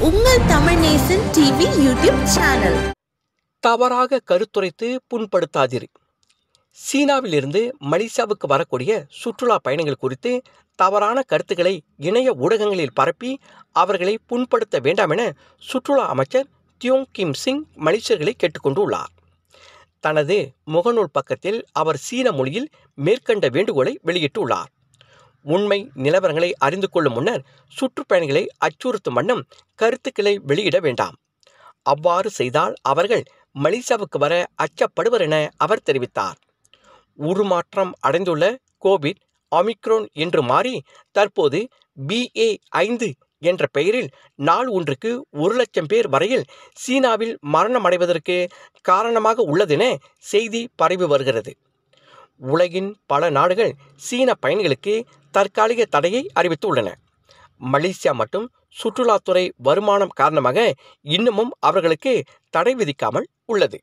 உங்கள் Tamil Nesan TV YouTube channel தவறாக கருத்துரைத்து புண்படுத்தாதீர் சீனாவிலிருந்து மலேசியாவுக்கு வரக்கூடிய சுற்றுலா பயணிகள் குறித்து தவறான கருத்துக்களை இணைய ஊடகங்களில் பரப்பி அவர்களை புண்படுத்த வேண்டாம் என சுற்றுலா அமைச்சர் தியோங் கிம் சிங் மலேசியர்களை கேட்டுக்கொண்டுள்ளார் தனது முகநூல் பக்கத்தில் அவர் சீன மொழியில் மேற்கண்ட வேண்டுகோளை வெளியிட்டுள்ளார் உண்மை நிலவரங்களை அறிந்து கொள்ளும் முன்னர் சுற்றுப்பயணிகளை அச்சுறுத்தும் வண்ணம் கருத்துக்களை வெளியிட வேண்டாம் அவ்வாறு செய்தால் அவர்கள் மலேசியாவுக்கு வர அச்சப்படுவர் என அவர் தெரிவித்தார் உருமாற்றம் அடைந்துள்ள கோவிட் ஒமிக்ரோன் என்று மாறி தற்போது பிஏ ஐந்து என்ற பெயரில் நாள் ஒன்றுக்கு ஒரு லட்சம் பேர் வரையில் சீனாவில் மரணம் அடைவதற்கு காரணமாக உள்ளதென செய்தி பரவி வருகிறது உலகின் பல நாடுகள் சீன பயணிகளுக்கு தற்காலிக தடையை அறிவித்துள்ளன மலேசியா மற்றும் சுற்றுலாத்துறை வருமானம் காரணமாக இன்னமும் அவர்களுக்கு தடை விதிக்காமல் உள்ளது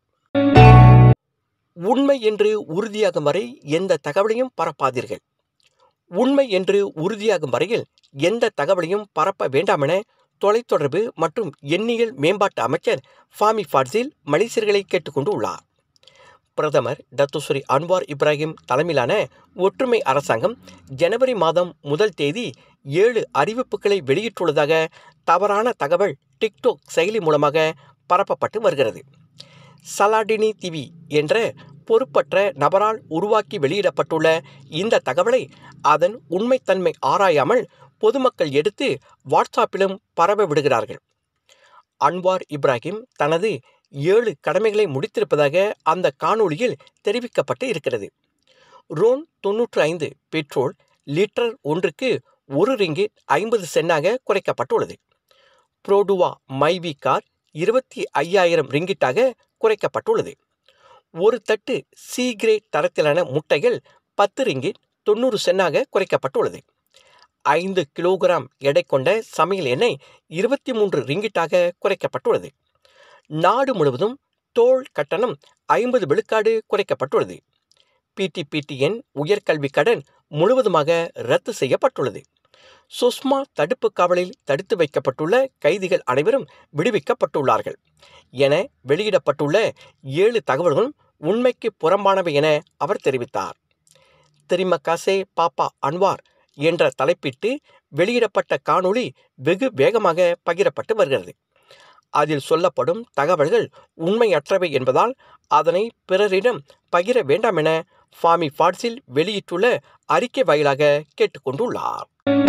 உண்மை என்று உறுதியாகும் வரை எந்த தகவலையும் பரப்பாதீர்கள் உண்மை என்று உறுதியாகும் வரையில் எந்த தகவலையும் பரப்ப வேண்டாம் என தொலைத்தொடர்பு மற்றும் எண்ணியல் மேம்பாட்டு அமைச்சர் ஃபாமி ஃபாட்ஸில் மலேசியர்களை கேட்டுக்கொண்டு உள்ளார் பிரதமர் டத்துஸ்ரீ அன்வார் இப்ராஹிம் தலைமையிலான ஒற்றுமை அரசாங்கம் ஜனவரி மாதம் முதல் தேதி ஏழு அறிவிப்புகளை வெளியிட்டுள்ளதாக தவறான தகவல் டிக்டாக் செயலி மூலமாக பரப்பப்பட்டு வருகிறது சலாடினி டிவி என்ற பொறுப்பற்ற நபரால் உருவாக்கி வெளியிடப்பட்டுள்ள இந்த தகவலை அதன் உண்மைத்தன்மை ஆராயாமல் பொதுமக்கள் எடுத்து வாட்ஸ்அப்பிலும் பரவ விடுகிறார்கள் அன்வார் இப்ராஹிம் தனது ஏழு கடமைகளை முடித்திருப்பதாக அந்த காணொளியில் தெரிவிக்கப்பட்டு இருக்கிறது ரோன் தொன்னூற்று ஐந்து பெட்ரோல் லிட்டர் ஒன்றுக்கு ஒரு ரிங்கிட் ஐம்பது சென்னாக குறைக்கப்பட்டுள்ளது புரோடுவா மைவி கார் இருபத்தி ஐயாயிரம் ரிங்கிட்டாக குறைக்கப்பட்டுள்ளது ஒரு தட்டு சி கிரேட் தரத்திலான முட்டைகள் பத்து ரிங்கிட் தொண்ணூறு சென்னாக குறைக்கப்பட்டுள்ளது ஐந்து கிலோகிராம் எடை கொண்ட சமையல் எண்ணெய் இருபத்தி மூன்று ரிங்கிட்டாக குறைக்கப்பட்டுள்ளது நாடு முழுவதும் தோல் கட்டணம் ஐம்பது விழுக்காடு குறைக்கப்பட்டுள்ளது பிடிபிடிஎன் உயர்கல்வி கடன் முழுவதுமாக ரத்து செய்யப்பட்டுள்ளது சுஷ்மா தடுப்பு காவலில் தடுத்து வைக்கப்பட்டுள்ள கைதிகள் அனைவரும் விடுவிக்கப்பட்டுள்ளார்கள் என வெளியிடப்பட்டுள்ள ஏழு தகவல்களும் உண்மைக்கு புறம்பானவை என அவர் தெரிவித்தார் திரிமக்காசே பாப்பா அன்வார் என்ற தலைப்பிட்டு வெளியிடப்பட்ட காணொளி வெகு வேகமாக பகிரப்பட்டு வருகிறது அதில் சொல்லப்படும் தகவல்கள் உண்மையற்றவை என்பதால் அதனை பிறரிடம் பகிர வேண்டாம் என ஃபாமி ஃபாட்ஸில் வெளியிட்டுள்ள அறிக்கை வாயிலாக கேட்டுக்கொண்டுள்ளார்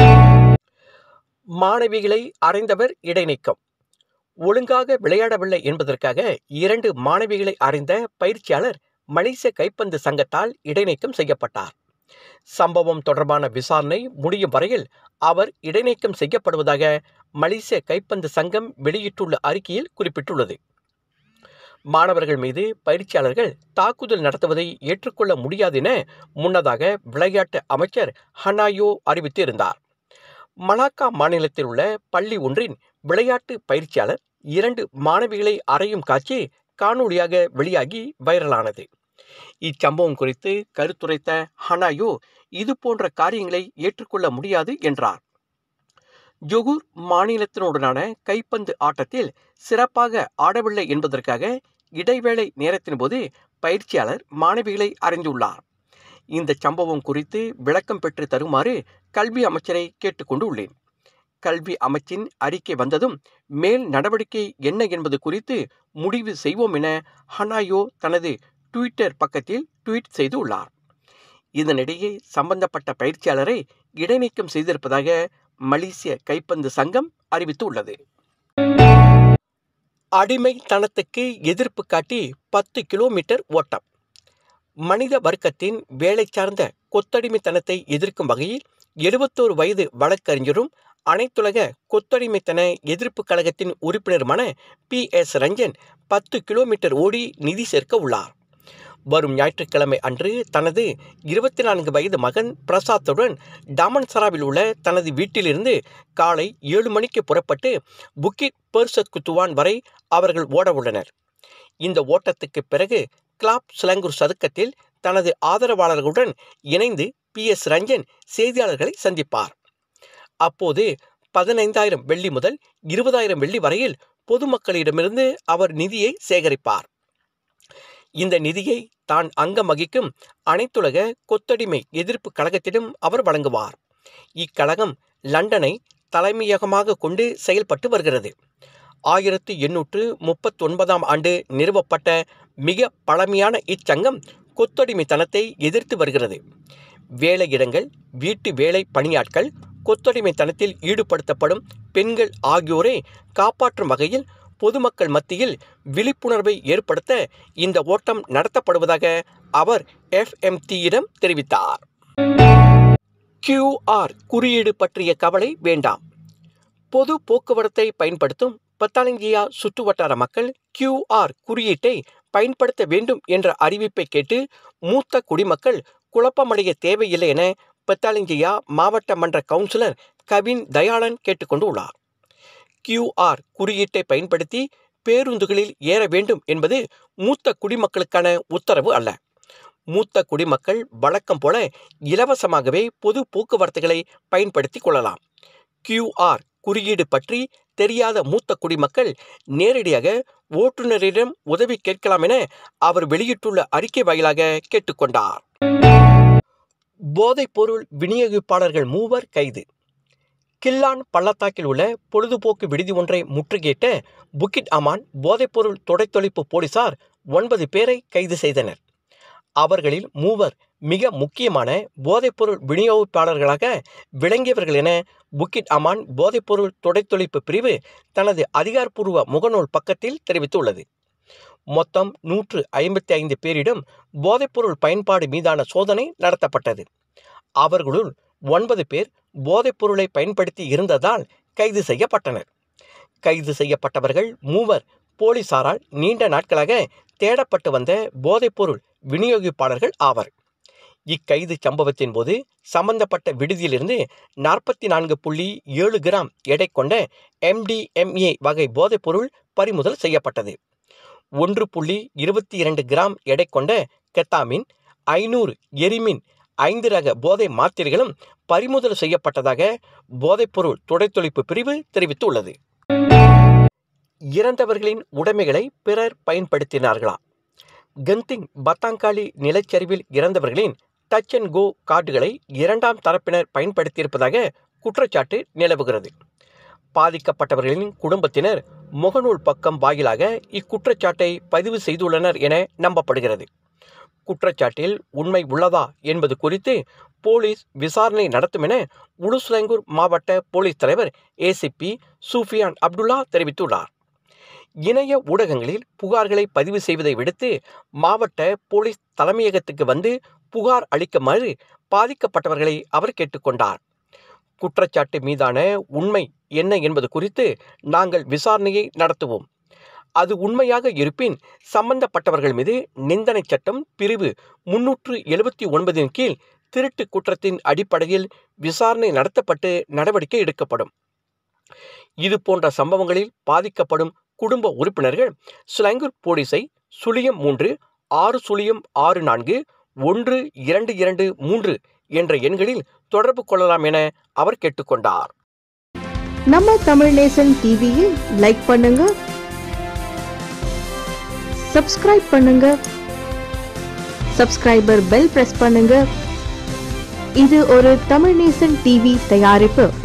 மாணவிகளை அறைந்தவர் இடைநீக்கம் ஒழுங்காக விளையாடவில்லை என்பதற்காக இரண்டு மாணவிகளை அறைந்த பயிற்சியாளர் மலேசிய கைப்பந்து சங்கத்தால் இடைநீக்கம் செய்யப்பட்டார் சம்பவம் தொடர்பான விசாரணை முடியும் வரையில் அவர் இடைநீக்கம் செய்யப்படுவதாக மலேசிய கைப்பந்து சங்கம் வெளியிட்டுள்ள அறிக்கையில் குறிப்பிட்டுள்ளது மாணவர்கள் மீது பயிற்சியாளர்கள் தாக்குதல் நடத்துவதை ஏற்றுக்கொள்ள முடியாது என முன்னதாக விளையாட்டு அமைச்சர் ஹனாயோ அறிவித்திருந்தார் மலாக்கா மாநிலத்தில் உள்ள பள்ளி ஒன்றின் விளையாட்டு பயிற்சியாளர் இரண்டு மாணவிகளை அறையும் காட்சி காணொளியாக வெளியாகி வைரலானது இச்சம்பவம் குறித்து கருத்துரைத்த ஹனாயோ இது போன்ற காரியங்களை ஏற்றுக்கொள்ள முடியாது என்றார் ஜொகூர் மாநிலத்தினுடனான கைப்பந்து ஆட்டத்தில் சிறப்பாக ஆடவில்லை என்பதற்காக இடைவேளை நேரத்தின் போது பயிற்சியாளர் மாணவிகளை அறிந்துள்ளார் இந்த சம்பவம் குறித்து விளக்கம் பெற்று தருமாறு கல்வி அமைச்சரை கேட்டுக்கொண்டு உள்ளேன் கல்வி அமைச்சின் அறிக்கை வந்ததும் மேல் நடவடிக்கை என்ன என்பது குறித்து முடிவு செய்வோம் என ஹனாயோ தனது ட்விட்டர் பக்கத்தில் ட்வீட் செய்துள்ளார் இதனிடையே சம்பந்தப்பட்ட பயிற்சியாளரை இடைநீக்கம் செய்திருப்பதாக மலேசிய கைப்பந்து சங்கம் அறிவித்துள்ளது அடிமைத்தனத்துக்கு எதிர்ப்பு காட்டி பத்து கிலோமீட்டர் ஓட்டம் மனித வர்க்கத்தின் வேலை சார்ந்த கொத்தடிமைத்தனத்தை எதிர்க்கும் வகையில் எழுபத்தோரு வயது வழக்கறிஞரும் அனைத்துலக கொத்தடிமைத்தன எதிர்ப்பு கழகத்தின் உறுப்பினருமான பி எஸ் ரஞ்சன் பத்து கிலோமீட்டர் ஓடி நிதி சேர்க்க உள்ளார் வரும் ஞாயிற்றுக்கிழமை அன்று தனது இருபத்தி நான்கு வயது மகன் பிரசாத்துடன் டாமன்சராவில் உள்ள தனது வீட்டிலிருந்து காலை ஏழு மணிக்கு புறப்பட்டு புக்கிட் பெர்சத் குத்துவான் வரை அவர்கள் ஓட உள்ளனர் இந்த ஓட்டத்துக்கு பிறகு கிளாப் சிலங்கூர் சதுக்கத்தில் தனது ஆதரவாளர்களுடன் இணைந்து பி எஸ் ரஞ்சன் செய்தியாளர்களை சந்திப்பார் அப்போது பதினைந்தாயிரம் வெள்ளி முதல் இருபதாயிரம் வெள்ளி வரையில் பொதுமக்களிடமிருந்து அவர் நிதியை சேகரிப்பார் இந்த நிதியை தான் அங்கம் வகிக்கும் அனைத்துலக கொத்தடிமை எதிர்ப்பு கழகத்திடம் அவர் வழங்குவார் இக்கழகம் லண்டனை தலைமையகமாக கொண்டு செயல்பட்டு வருகிறது ஆயிரத்து எண்ணூற்று முப்பத்தொன்பதாம் ஆண்டு நிறுவப்பட்ட மிக பழமையான இச்சங்கம் கொத்தடிமைத்தனத்தை எதிர்த்து வருகிறது வேலையிடங்கள் வீட்டு வேலை பணியாட்கள் கொத்தடிமைத்தனத்தில் ஈடுபடுத்தப்படும் பெண்கள் ஆகியோரை காப்பாற்றும் வகையில் பொதுமக்கள் மத்தியில் விழிப்புணர்வை ஏற்படுத்த இந்த ஓட்டம் நடத்தப்படுவதாக அவர் எஃப்எம்டியிடம் தெரிவித்தார் கியூஆர் குறியீடு பற்றிய கவலை வேண்டாம் பொது போக்குவரத்தை பயன்படுத்தும் பத்தாலங்கியா சுற்றுவட்டார மக்கள் கியூஆர் குறியீட்டை பயன்படுத்த வேண்டும் என்ற அறிவிப்பை கேட்டு மூத்த குடிமக்கள் குழப்பமடைய தேவையில்லை என பத்தாலங்கியா மாவட்ட மன்ற கவுன்சிலர் கவின் தயாளன் கேட்டுக்கொண்டுள்ளார் கியூஆர் குறியீட்டை பயன்படுத்தி பேருந்துகளில் ஏற வேண்டும் என்பது மூத்த குடிமக்களுக்கான உத்தரவு அல்ல மூத்த குடிமக்கள் வழக்கம் போல இலவசமாகவே பொது போக்குவரத்துகளை பயன்படுத்தி கொள்ளலாம் கியூஆர் குறியீடு பற்றி தெரியாத மூத்த குடிமக்கள் நேரடியாக ஓட்டுநரிடம் உதவி கேட்கலாம் என அவர் வெளியிட்டுள்ள அறிக்கை வாயிலாக கேட்டுக்கொண்டார் போதைப்பொருள் விநியோகிப்பாளர்கள் மூவர் கைது கில்லான் பள்ளத்தாக்கில் உள்ள பொழுதுபோக்கு விடுதி ஒன்றை முற்றுகையிட்ட புக்கிட் அமான் போதைப்பொருள் தொடைத்தொழிப்பு போலீசார் ஒன்பது பேரை கைது செய்தனர் அவர்களில் மூவர் மிக முக்கியமான போதைப்பொருள் விநியோகிப்பாளர்களாக விளங்கியவர்கள் என புக்கிட் அமான் போதைப்பொருள் தொடைத்தொழிப்பு பிரிவு தனது அதிகாரப்பூர்வ முகநூல் பக்கத்தில் தெரிவித்துள்ளது மொத்தம் நூற்று ஐம்பத்தி ஐந்து பேரிடம் போதைப்பொருள் பயன்பாடு மீதான சோதனை நடத்தப்பட்டது அவர்களுள் ஒன்பது பேர் போதைப்பொருளை பயன்படுத்தி இருந்ததால் கைது செய்யப்பட்டனர் கைது செய்யப்பட்டவர்கள் மூவர் போலீசாரால் நீண்ட நாட்களாக தேடப்பட்டு வந்த போதைப்பொருள் விநியோகிப்பாளர்கள் ஆவர் இக்கைது சம்பவத்தின் போது சம்பந்தப்பட்ட விடுதியிலிருந்து நாற்பத்தி நான்கு புள்ளி ஏழு கிராம் எடை கொண்ட எம்டிஎம்ஏ வகை போதைப்பொருள் பறிமுதல் செய்யப்பட்டது ஒன்று புள்ளி இருபத்தி இரண்டு கிராம் எடை கொண்ட கெத்தாமின் ஐநூறு எரிமின் ஐந்து ரக போதை மாத்திரைகளும் பறிமுதல் செய்யப்பட்டதாக போதைப்பொருள் துடைத்தொழிப்பு பிரிவு தெரிவித்துள்ளது இறந்தவர்களின் உடைமைகளை பிறர் பயன்படுத்தினார்களா கந்திங் பத்தாங்காலி நிலச்சரிவில் இறந்தவர்களின் டச் அண்ட் கோ கார்டுகளை இரண்டாம் தரப்பினர் பயன்படுத்தியிருப்பதாக குற்றச்சாட்டு நிலவுகிறது பாதிக்கப்பட்டவர்களின் குடும்பத்தினர் முகநூல் பக்கம் வாயிலாக இக்குற்றச்சாட்டை பதிவு செய்துள்ளனர் என நம்பப்படுகிறது குற்றச்சாட்டில் உண்மை உள்ளதா என்பது குறித்து போலீஸ் விசாரணை நடத்தும் என உலுஸ்லங்கூர் மாவட்ட போலீஸ் தலைவர் ஏசிபி சூஃபியான் அப்துல்லா தெரிவித்துள்ளார் இணைய ஊடகங்களில் புகார்களை பதிவு செய்வதை விடுத்து மாவட்ட போலீஸ் தலைமையகத்துக்கு வந்து புகார் அளிக்குமாறு பாதிக்கப்பட்டவர்களை அவர் கேட்டுக்கொண்டார் குற்றச்சாட்டு மீதான உண்மை என்ன என்பது குறித்து நாங்கள் விசாரணையை நடத்துவோம் அது உண்மையாக இருப்பின் சம்பந்தப்பட்டவர்கள் மீது நிந்தனை சட்டம் பிரிவு முன்னூற்று எழுபத்தி ஒன்பதின் கீழ் திருட்டு குற்றத்தின் அடிப்படையில் விசாரணை நடத்தப்பட்டு நடவடிக்கை எடுக்கப்படும் இது போன்ற சம்பவங்களில் பாதிக்கப்படும் குடும்ப உறுப்பினர்கள் ஸ்லங்கூர் போலீஸை சுழியம் மூன்று ஆறு சுழியம் ஆறு நான்கு ஒன்று இரண்டு இரண்டு மூன்று என்ற எண்களில் தொடர்பு கொள்ளலாம் என அவர் கேட்டுக்கொண்டார் நம்ம தமிழ் நேசன் டிவியை லைக் பண்ணுங்க சப்ஸ்கிரைப் பண்ணுங்க சப்ஸ்கிரைபர் பெல் பிரஸ் பண்ணுங்க இது ஒரு தமிழ் நேசன் டிவி தயாரிப்பு